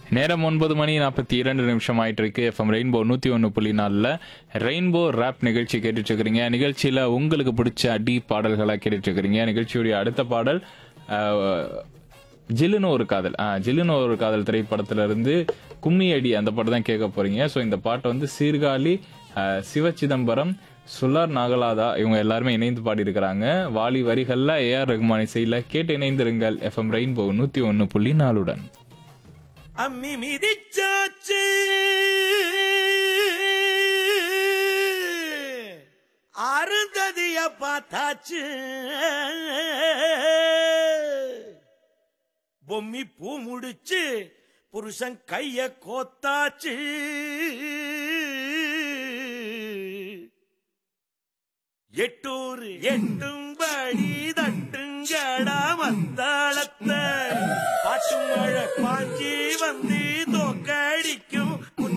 நேரம் ஒன்பது மணி நாற்பத்தி இரண்டு நிமிஷம் ஆயிட்டு இருக்கு எஃப்எம் ரெயின்போ நூத்தி ஒன்று புள்ளி நாலில் ரெயின்போ ரேப் நிகழ்ச்சி கேட்டுட்டு இருக்கிறீங்க நிகழ்ச்சியில உங்களுக்கு பிடிச்ச அடி பாடல்களை கேட்டுட்டு இருக்கிறீங்க நிகழ்ச்சியுடைய அடுத்த பாடல் அஹ், ஜில்லுன்னு ஒரு காதல் ஆ ஜில்லுன்னு ஒரு காதல் திரைப்படத்துல இருந்து கும்மி அடி அந்த பாட்டு தான் கேட்க போறீங்க ஸோ இந்த பாட்டை வந்து சீர்காழி அஹ், சிவ சிதம்பரம் சுல்லார் நாகலாதா இவங்க எல்லாருமே இணைந்து பாடியிருக்கிறாங்க வாலி வரிகள்ல ஏஆர் ரகுமான் இசையில கேட்டு இணைந்திருங்கள் எஃப்எம் ரெயின்போ நூத்தி ஒன்னு புள்ளி நாலுடன் அம்மி மிதிச்சாச்சு அருந்ததிய பார்த்தாச்சு பொம்மி பூ முடிச்சு புருஷன் கைய கோத்தாச்சு எட்டூர் எட்டும்படி தட்டுங்கடா மத்தாளத்த பாட்டு மழை பாஞ்சி வந்து தோக்க